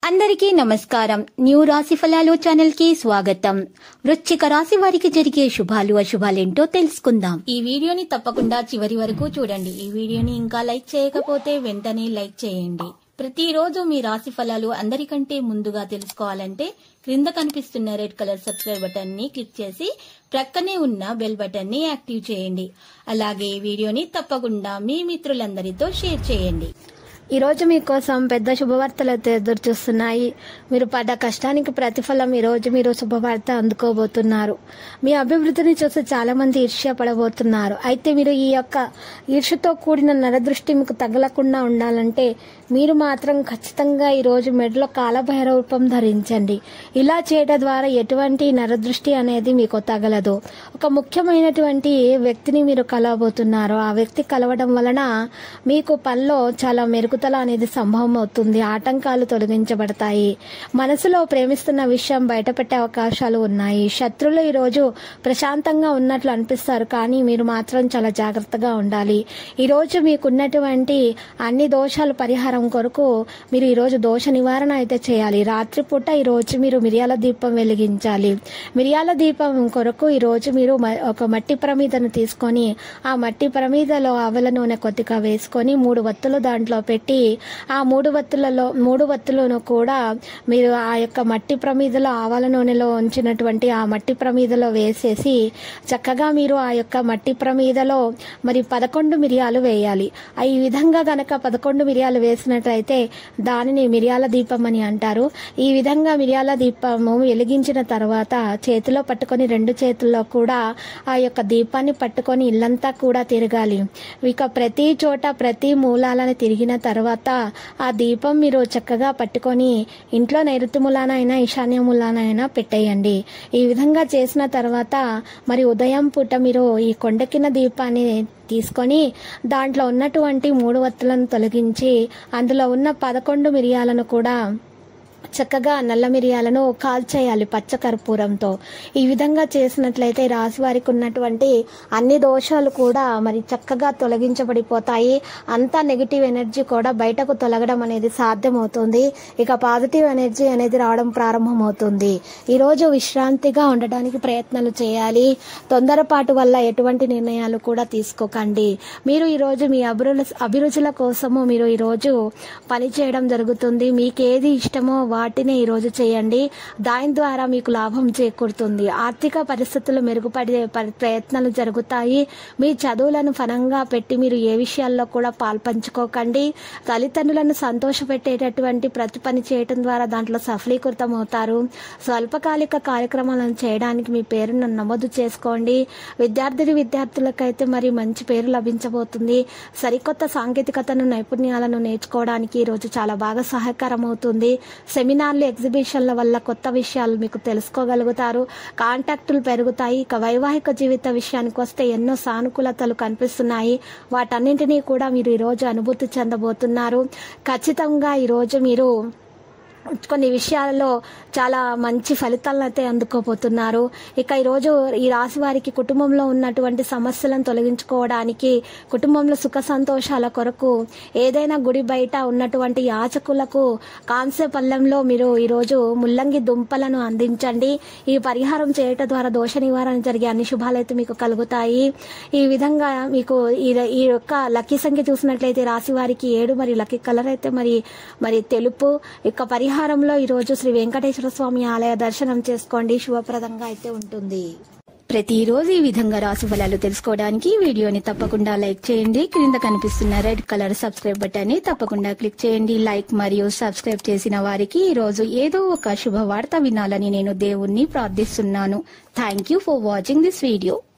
అందరికీ నమస్కారం న్యూ రాశి ఫలాలు ఛానల్ కి స్వాగతం వృశ్చిక రాశి వారికి జరిగే శుభాలు అశుభాలేంటో తెలుసుకుందాం ఈ వీడియోని తప్పకుండా చివరి వరకు చూడండి ఈ వీడియోని ఇంకా లైక్ చేయకపోతే వెంటనే లైక్ చేయండి ప్రతిరోజు మీ రాశి ఫలాలు అందరికంటే ముందుగా తెలుసుకోవాలంటే క్రింద కనిపిస్తున్న రెడ్ కలర్ సబ్స్క్రైబ్ బటన్ ని క్లిక్ చేసి ప్రక్కనే ఉన్న బెల్ బటన్ ని యాక్టివ్ చేయండి అలాగే ఈ వీడియోని తప్పకుండా మీ మిత్రులందరితో షేర్ చేయండి ఈ రోజు మీకోసం పెద్ద శుభవార్తలు అయితే ఎదురు చూస్తున్నాయి మీరు పడ్డ కష్టానికి ప్రతిఫలం ఈ రోజు మీరు శుభవార్త అందుకోబోతున్నారు మీ అభివృద్ధిని చూసి చాలా మంది ఈర్ష్య పడబోతున్నారు అయితే మీరు ఈ యొక్క ఈర్ష్యతో కూడిన నరదృష్టి మీకు తగలకుండా ఉండాలంటే మీరు మాత్రం ఖచ్చితంగా ఈ రోజు మెడలో కాలభైరవ రూపం ధరించండి ఇలా చేయడం ద్వారా ఎటువంటి నరదృష్టి అనేది మీకు తగలదు ఒక ముఖ్యమైనటువంటి వ్యక్తిని మీరు కలవబోతున్నారు ఆ వ్యక్తి కలవడం వలన మీకు పనిలో చాలా మెరుగుదల అనేది సంభవం అవుతుంది ఆటంకాలు తొలగించబడతాయి మనసులో ప్రేమిస్తున్న విషయం బయటపెట్టే అవకాశాలు ఉన్నాయి శత్రులు ఈ రోజు ప్రశాంతంగా ఉన్నట్లు అనిపిస్తారు కానీ మీరు మాత్రం చాలా జాగ్రత్తగా ఉండాలి ఈ రోజు మీకున్నటువంటి అన్ని దోషాలు పరిహారం కొరకు మీరు ఈ రోజు దోష నివారణ అయితే చేయాలి రాత్రిపూట ఈ రోజు మీరు మిరియాల దీపం వెలిగించాలి మిరియాల దీపం కొరకు ఈ రోజు మీరు మ- ఒక మట్టి ప్రమీదను తీసుకొని ఆ మట్టి ప్రమీదలో ఆవల నూనె కొద్దిగా వేసుకొని మూడు వత్తులు దాంట్లో పెట్టి ఆ మూడు వత్తులలో మూడు వత్తులను కూడా మీరు ఆ యొక్క మట్టి ప్రమీదలో ఆవాల నూనెలో ఉంచినటువంటి ఆ మట్టి ప్రమీదలో వేసేసి చక్కగా మీరు ఆ యొక్క మట్టి ప్రమీదలో మరి పదకొండు మిరియాలు వేయాలి ఆ ఈ విధంగా గనక పదకొండు మిరియాలు వేసినట్లయితే దానిని మిరియాల దీపం అని అంటారు ఈ విధంగా మిరియాల దీపము వెలిగించిన తర్వాత చేతిలో పట్టుకొని రెండు చేతుల్లో కూడా ఆ యొక్క దీపాన్ని పట్టుకొని ఇల్లంతా కూడా తిరగాలి ఇక ప్రతి చోట ప్రతి మూలాలను తిరిగిన తర్వాత ఆ దీపం మీరు చక్కగా పట్టుకొని ఇంట్లో నైరుతి మూలానైనా ఈశాన్య మూలానైనా పెట్టేయండి ఈ విధంగా చేసిన తర్వాత మరి ఉదయం పూట మీరు ఈ కొండకిన దీపాన్ని తీసుకొని దాంట్లో ఉన్నటువంటి మూడు వత్తులను తొలగించి అందులో ఉన్న పదకొండు మిరియాలను కూడా చక్కగా నల్ల మిరియాలను కాల్చేయాలి పచ్చ కర్పూరంతో ఈ విధంగా చేసినట్లయితే రాశి వారికి ఉన్నటువంటి అన్ని దోషాలు కూడా మరి చక్కగా తొలగించబడిపోతాయి అంతా నెగిటివ్ ఎనర్జీ కూడా బయటకు తొలగడం అనేది సాధ్యమవుతుంది ఇక పాజిటివ్ ఎనర్జీ అనేది రావడం ప్రారంభమవుతుంది ఈరోజు విశ్రాంతిగా ఉండడానికి ప్రయత్నాలు చేయాలి తొందరపాటు వల్ల ఎటువంటి నిర్ణయాలు కూడా తీసుకోకండి మీరు ఈరోజు మీ అభిరుల అభిరుచుల కోసము మీరు ఈరోజు పని చేయడం జరుగుతుంది మీకు ఏది ఇష్టమో వాటిని ఈరోజు చేయండి దాని ద్వారా మీకు లాభం చేకూరుతుంది ఆర్థిక పరిస్థితులు మెరుగుపడే పరి- ప్రయత్నాలు జరుగుతాయి మీ చదువులను ఫలంగా పెట్టి మీరు ఏ విషయాల్లో కూడా పాల్పంచుకోకండి తల్లిదండ్రులను సంతోషపెట్టేటటువంటి ప్రతి పని చేయటం ద్వారా దాంట్లో సఫలీకృతం అవుతారు స్వల్పకాలిక కార్యక్రమాలను చేయడానికి మీ పేరును నమోదు చేసుకోండి విద్యార్థిని విద్యార్థులకైతే మరి మంచి పేరు లభించబోతుంది సరికొత్త సాంకేతికతను నైపుణ్యాలను నేర్చుకోవడానికి ఈ రోజు చాలా బాగా సహకారం అవుతుంది సెమినార్లు ఎగ్జిబిషన్ల వల్ల కొత్త విషయాలు మీకు తెలుసుకోగలుగుతారు కాంటాక్టులు పెరుగుతాయి ఇక వైవాహిక జీవిత విషయానికి వస్తే ఎన్నో సానుకూలతలు కనిపిస్తున్నాయి వాటన్నింటినీ కూడా మీరు ఈరోజు అనుభూతి చెందబోతున్నారు ఖచ్చితంగా ఈరోజు మీరు కొన్ని విషయాలలో చాలా మంచి ఫలితాలను అయితే అందుకోబోతున్నారు ఇక ఈరోజు ఈ రాశి వారికి కుటుంబంలో ఉన్నటువంటి సమస్యలను తొలగించుకోవడానికి కుటుంబంలో సుఖ సంతోషాల కొరకు ఏదైనా గుడి బయట ఉన్నటువంటి యాచకులకు కాంస్య పల్లెంలో మీరు ఈరోజు ముల్లంగి దుంపలను అందించండి ఈ పరిహారం చేయటం ద్వారా దోష నివారణ జరిగే అన్ని శుభాలైతే మీకు కలుగుతాయి ఈ విధంగా మీకు ఈ ఈ యొక్క లక్కీ సంఖ్య చూసినట్లయితే రాశి వారికి ఏడు మరి లక్కీ కలర్ అయితే మరి మరి తెలుపు ఇక పరిహారంలో ఈరోజు శ్రీ వెంకటేశ్వర స్వామి ఆలయ దర్శనం చేసుకోండి శుభప్రదంగా అయితే ఉంటుంది ప్రతిరోజు ఈ విధంగా రాశి ఫలాలు తెలుసుకోవడానికి ఈ వీడియోని తప్పకుండా లైక్ చేయండి క్రింద కనిపిస్తున్న రెడ్ కలర్ సబ్స్క్రైబ్ బటన్ ని తప్పకుండా క్లిక్ చేయండి లైక్ మరియు సబ్స్క్రైబ్ చేసిన వారికి ఈ రోజు ఏదో ఒక శుభవార్త వినాలని నేను దేవుణ్ణి ప్రార్థిస్తున్నాను thank you for watching this video